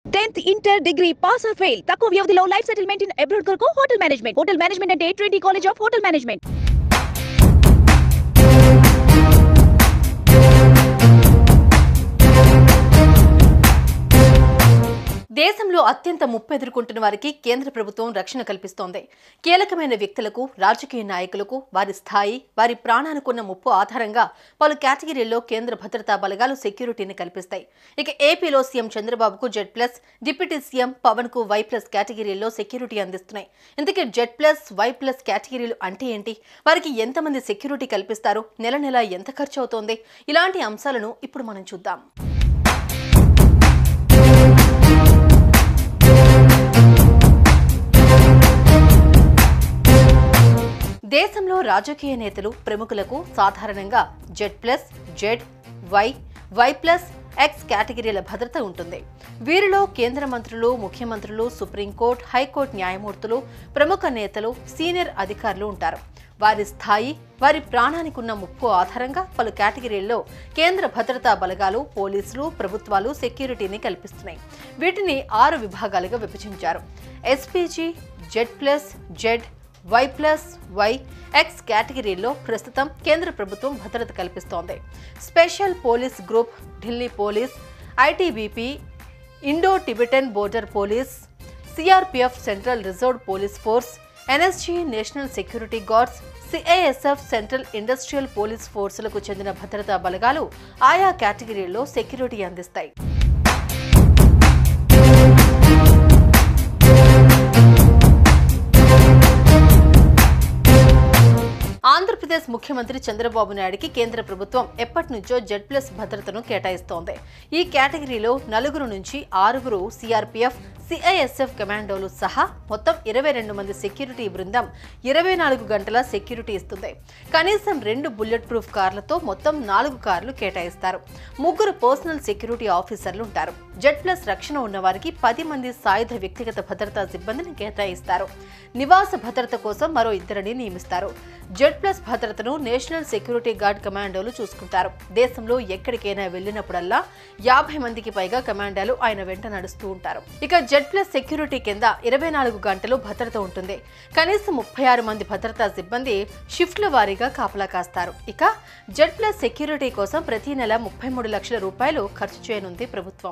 tenth inter degree pass or fail తక్కువ వ్యవధిలో life settlement in abroad కొరకు hotel management hotel management అంటే twenty college of hotel management దేశంలో అత్యంత ముప్పు ఎదుర్కొంటున్న వారికి కేంద్ర ప్రభుత్వం రక్షణ కల్పిస్తోంది కీలకమైన వ్యక్తులకు రాజకీయ నాయకులకు వారి స్థాయి వారి ప్రాణానుకున్న ముప్పు ఆధారంగా పలు కేటగిరీల్లో కేంద్ర భద్రతా బలగాలు సెక్యూరిటీని కల్పిస్తాయి ఇక ఏపీలో సీఎం చంద్రబాబుకు Z plus deputy CM Pawan కు వై ప్లస్ కేటగిరీల్లో సెక్యూరిటీ అందిస్తున్నాయి ఇందుకే జెడ్ ప్లస్ వై ప్లస్ కేటగిరీలు అంటే ఏంటి వారికి ఎంతమంది సెక్యూరిటీ కల్పిస్తారు నెల నెల ఎంత ఖర్చు అవుతోంది ఇలాంటి అంశాలను ఇప్పుడు మనం చూద్దాం దేశంలో రాజకీయ నేతలు ప్రముఖులకు సాధారణంగా Z plus Z Y Y plus X కేటగిరీల భద్రత ఉంటుంది వీరిలో కేంద్ర మంత్రులు ముఖ్యమంత్రులు సుప్రీంకోర్టు హైకోర్టు న్యాయమూర్తులు ప్రముఖ నేతలు సీనియర్ అధికారులు ఉంటారు వారి స్థాయి వారి ప్రాణానికి ఉన్న ముప్పు ఆధారంగా పలు కేటగిరీల్లో కేంద్ర భద్రతా బలగాలు పోలీసులు ప్రభుత్వాలు సెక్యూరిటీని కల్పిస్తున్నాయి వీటిని ఆరు విభాగాలుగా విభజించారు SPG Z plus Z Y plus Y X కేటగిరీలో ప్రస్తుతం కేంద్ర ప్రభుత్వం భద్రత కల్పిస్తోంది special police group Delhi police ITBP Indo Tibetan border police CRPF central reserve police force NSG national security guards CISF central industrial police ఫోర్సులకు చెందిన భద్రతా బలగాలు ఆయా కేటగిరీల్లో సెక్యూరిటీ అందిస్తాయి ఆంధ్రప్రదేశ్ ముఖ్యమంత్రి చంద్రబాబు నాయుడికి కేంద్ర ప్రభుత్వం ఎప్పటి నుంచో జెడ్ ప్లస్ భద్రతను కేటాయిస్తోంది ఈ కేటగిరీలో నలుగురు నుంచి ఆరుగురు సిఆర్పిఎఫ్ సిఐఎస్ఎఫ్ కమాండోలు సహా మొత్తం ఇరవై రెండు మంది సెక్యూరిటీ బృందం ఇరవై నాలుగు గంటల సెక్యూరిటీ ఇస్తుంది కనీసం రెండు బుల్లెట్ ప్రూఫ్ కార్లతో మొత్తం నాలుగు కార్లు కేటాయిస్తారు ముగ్గురు పర్సనల్ సెక్యూరిటీ ఆఫీసర్లు ఉంటారు జెడ్ ప్లస్ రక్షణ ఉన్న వారికి పది మంది సాయుధ వ్యక్తిగత భద్రతా సిబ్బందిని కేటాయిస్తారు నివాస భద్రత కోసం మరో ఇద్దరిని నియమిస్తారు జెడ్ ప్లస్ భద్రతను నేషనల్ సెక్యూరిటీ గార్డ్ కమాండోలు చూసుకుంటారు దేశంలో ఎక్కడికైనా వెళ్ళినప్పుడల్లా యాభై మందికి పైగా కమాండోలు ఆయన వెంట నడుస్తూ ఉంటారు ఇక జెడ్ ప్లస్ సెక్యూరిటీ కింద ఇరవై నాలుగు గంటలు భద్రత ఉంటుంది కనీసం ముప్పై ఆరు మంది భద్రతా సిబ్బంది షిఫ్ట్ల వారీగా కాపలా కాస్తారు ఇక జెడ్ ప్లస్ సెక్యూరిటీ కోసం ప్రతి నెల ముప్పై మూడు లక్షల రూపాయలు ఖర్చు చేయనుంది ప్రభుత్వం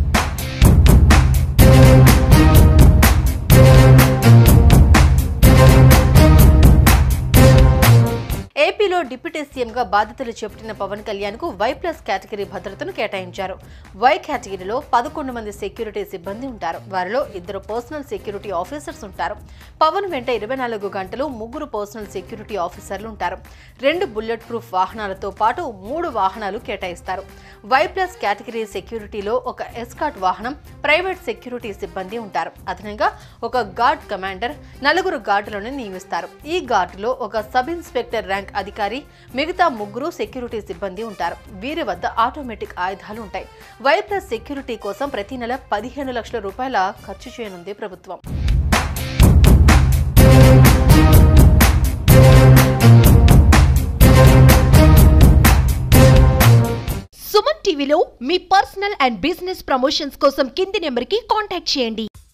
ఏపీలో డిప్యూటీ సీఎంగా బాధ్యతలు చేపట్టిన పవన్ కళ్యాణ్ కు వై ప్లస్ కేటగిరీ భద్రతను కేటాయించారు వై కేటగిరీలో పదకొండు మంది సెక్యూరిటీ సిబ్బంది ఉంటారు వారిలో ఇద్దరు పర్సనల్ సెక్యూరిటీ ఆఫీసర్స్ ఉంటారు పవన్ వెంట ఇరవై నాలుగు గంటలు ముగ్గురు పర్సనల్ సెక్యూరిటీ ఆఫీసర్లు ఉంటారు రెండు బుల్లెట్ ప్రూఫ్ వాహనాలతో పాటు మూడు వాహనాలు కేటాయిస్తారు వై ప్లస్ కేటగిరీ సెక్యూరిటీలో ఒక ఎస్కాట్ వాహనం ప్రైవేట్ సెక్యూరిటీ సిబ్బంది ఉంటారు అదనంగా ఒక గార్డ్ కమాండర్ నలుగురు గార్డులను నియమిస్తారు ఈ గార్డులో ఒక సబ్ ఇన్స్పెక్టర్ ర్యాంక్ అధికారి మిగతా ముగ్గురు సెక్యూరిటీ సిబ్బంది ఉంటారు వీరి వద్ద ఆటోమేటిక్ ఆయుధాలు ఉంటాయి వై ప్లస్ సెక్యూరిటీ కోసం ప్రతి నెల పదిహేను లక్షల రూపాయల ఖర్చు చేయనుంది ప్రభుత్వం సుమన్ టీవీలో మీ పర్సనల్ అండ్ బిజినెస్ ప్రమోషన్స్ కోసం కింది నెంబర్కి కాంటాక్ట్ చేయండి